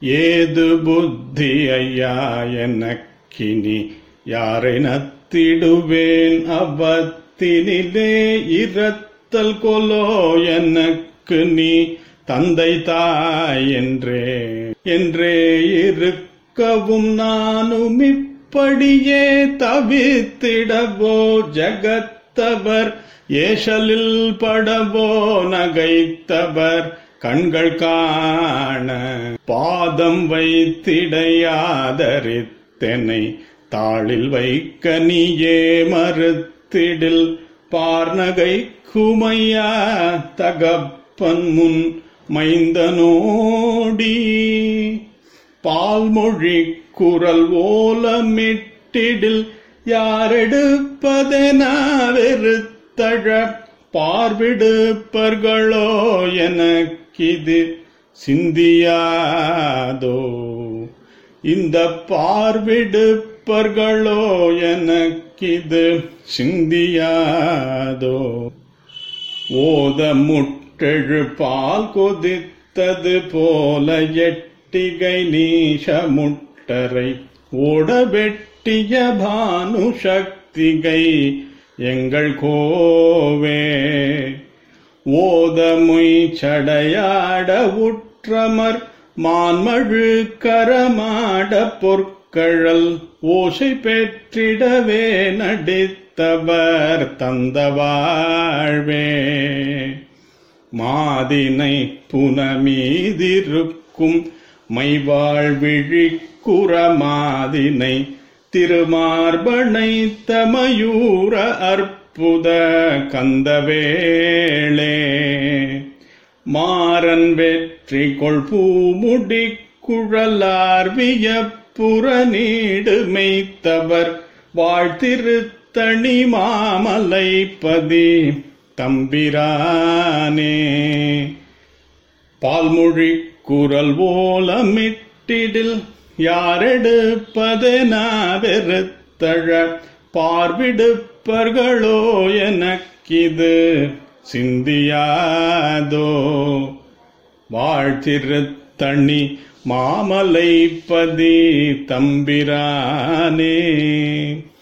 ஏது புத்தி ஐயா எனக்கினி யாரை நத்திடுவேன் அவ்வத்தினிலே இரத்தல் கொலோ எனக்கு நீ தந்தை தாய் என்றே என்றே இருக்கவும் நானும் இப்படியே தவித்திடவோ ஜகத்தவர் ஏஷலில் படவோ நகைத்தவர் கண்கள் காண பாதம் வைத்திடையாதரித்தெனை தாளில் வைக்க நீயே மறுத்திடில் பார்நகை குமையா தகப்பன் முன் மைந்தனோடி பால்மொழி குரல் ஓலமிட்டிடில் யாரெடுப்பதென வெறுத்தழ பார்விடுப்பர்களோ எனக்கிது சிந்தியாதோ இந்த பார்விடுப்பர்களோ எனக்கிது சிந்தியாதோ ஓத முட்டெழு பால் கொதித்தது போல எட்டிகை நீஷ முட்டரை ஓட வெட்டிய பானு சக்திகை எங்கள் கோவே ஓதமுய் சடையாட உற்றமர் மான்மழு கரமாட பொற்கழல் ஓசை பெற்றிடவே நடித்தவர் தந்த வாழ்வே மாதினை புனமீதிருக்கும் மைவாழ்விழிக்குற மாதினை திருமார்பனை தமயூர அற்புத கந்தவேளே மாறன் வெற்றி கொள் பூமுடி குழலார்விய புற நீடு மெய்த்தவர் வாழ்த்திருத்தணி மாமலைப்பதி தம்பிரானே பால்மொழி குரல் ஓலமிட்டிடில் யாரெடுப்பதென வெறுத்தழ பார்விடுப்பர்களோ எனக்கிது சிந்தியாதோ வாழ்த்திருத்தணி மாமலைப்பதி தம்பிரானே